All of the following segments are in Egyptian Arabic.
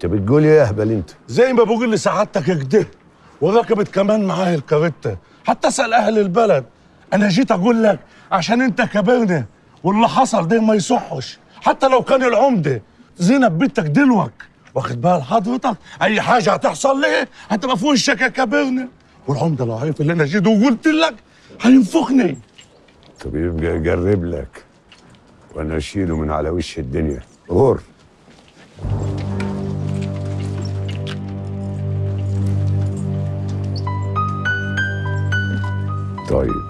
انت بتقول ايه يا اهبل انت زي ما بقول لسعادتك كده وركبت كمان معايا الكارته حتى اسال اهل البلد انا جيت اقول لك عشان انت كبرنا واللي حصل ده ما يصحش حتى لو كان العمده زينب بنتك دلوك واخد بال حضرتك اي حاجه هتحصل ليه هتبقى في وشك يا كبرنا والعمده لو عرف اللي انا جيت وقلت لك هينفخني طب يبقى اجرب لك وانا اشيله من على وش الدنيا غور طيب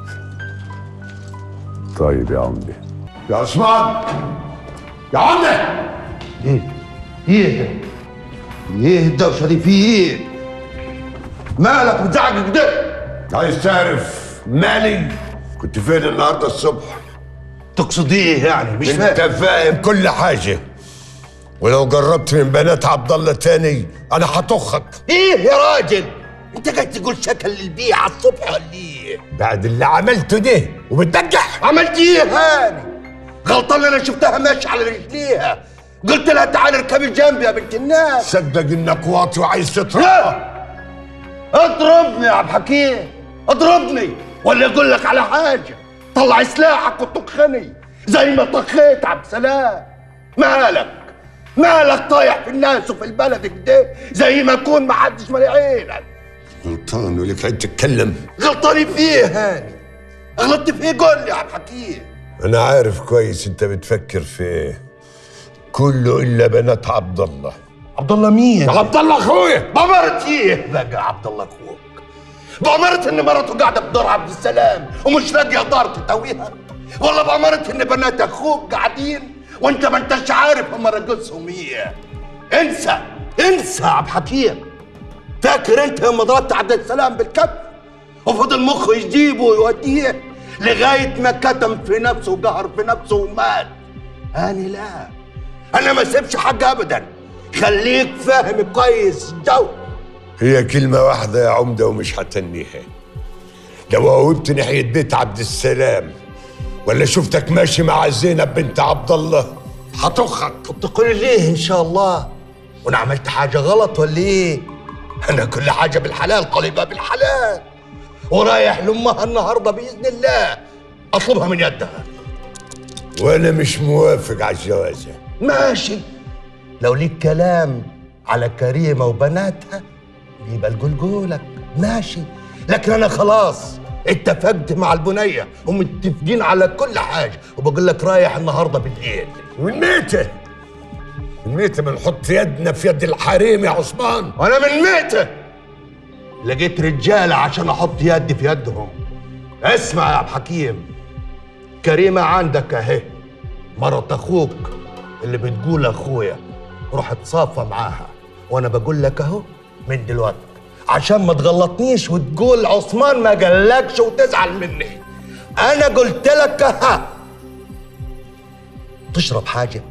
طيب يا عمدي يا عثمان يا عمده ايه ايه ده ايه الدوشه دي في ايه مالك بتزعق كده عايز تعرف مالي كنت فين النهارده الصبح تقصد ايه يعني مش انت فاهم فاهم كل حاجه ولو قربت من بنات عبد الله تاني انا هطخك ايه يا راجل انت قاعد تقول شكل للبيع على الصبح ولا ايه بعد اللي عملته ده وبتنجح عملت ايه هاني غلطان انا شفتها ماشيه على رجليها قلت لها تعالي اركبي جنبي يا بنت الناس صدق انك واطي وعايز تترقى لا اضربني يا عبد الحكيم اضربني ولا اقول لك على حاجه طلع سلاحك وطخني زي ما طخيت عبد السلام مالك مالك طايح في الناس وفي البلد كده زي ما يكون ما حدش مالي عينك غلطان ولك عيد تتكلم غلطاني فيه هاني غلطت فيه قول لي يا عبد الحكيم انا عارف كويس انت بتفكر في ايه كله الا بنات عبد الله عبد الله مين؟ عبد الله اخويا بأمرت ايه بقى عبد الله اخوك بأمرت ان مرته قاعده بدار عبد السلام ومش لاقيه دار تتويها ولا بأمرت ان بنات اخوك قاعدين وانت ما انتش عارف هم رقصهم ايه انسى انسى يا عبد الحكيم فاكر انت لما ضربت عبد السلام بالكف وفضل مخه يجيبه ويوديه لغايه ما كتم في نفسه وقهر في نفسه ومات انا لا انا ما سيبش حاجه ابدا خليك فاهم كويس جو هي كلمة واحدة يا عمدة ومش هتنيها لو هوبت ناحية بيت عبد السلام ولا شفتك ماشي مع زينب بنت عبد الله هطخك تقول ليه ان شاء الله وانا عملت حاجه غلط ولا ايه انا كل حاجه بالحلال قلبها بالحلال ورايح لامها النهارده باذن الله اطلبها من يدها وانا مش موافق على الجوازة ماشي لو ليك كلام على كريمه وبناتها يبقى القول قولك ماشي لكن انا خلاص اتفقت مع البنيه ومتفقين على كل حاجه وبقول لك رايح النهارده بالليل من ميتة من ميتة بنحط يدنا في يد الحريم يا عثمان وانا من ميته لقيت رجاله عشان احط يدي في يدهم اسمع يا عبد الحكيم كريمه عندك اهي مرات اخوك اللي بتقول اخويا روح اتصافى معاها وانا بقول لك اهو من دلوقتي عشان ما تغلطنيش وتقول عثمان ما قالكش وتزعل مني انا قلت لك ها تشرب حاجه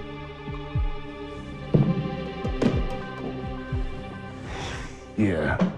يا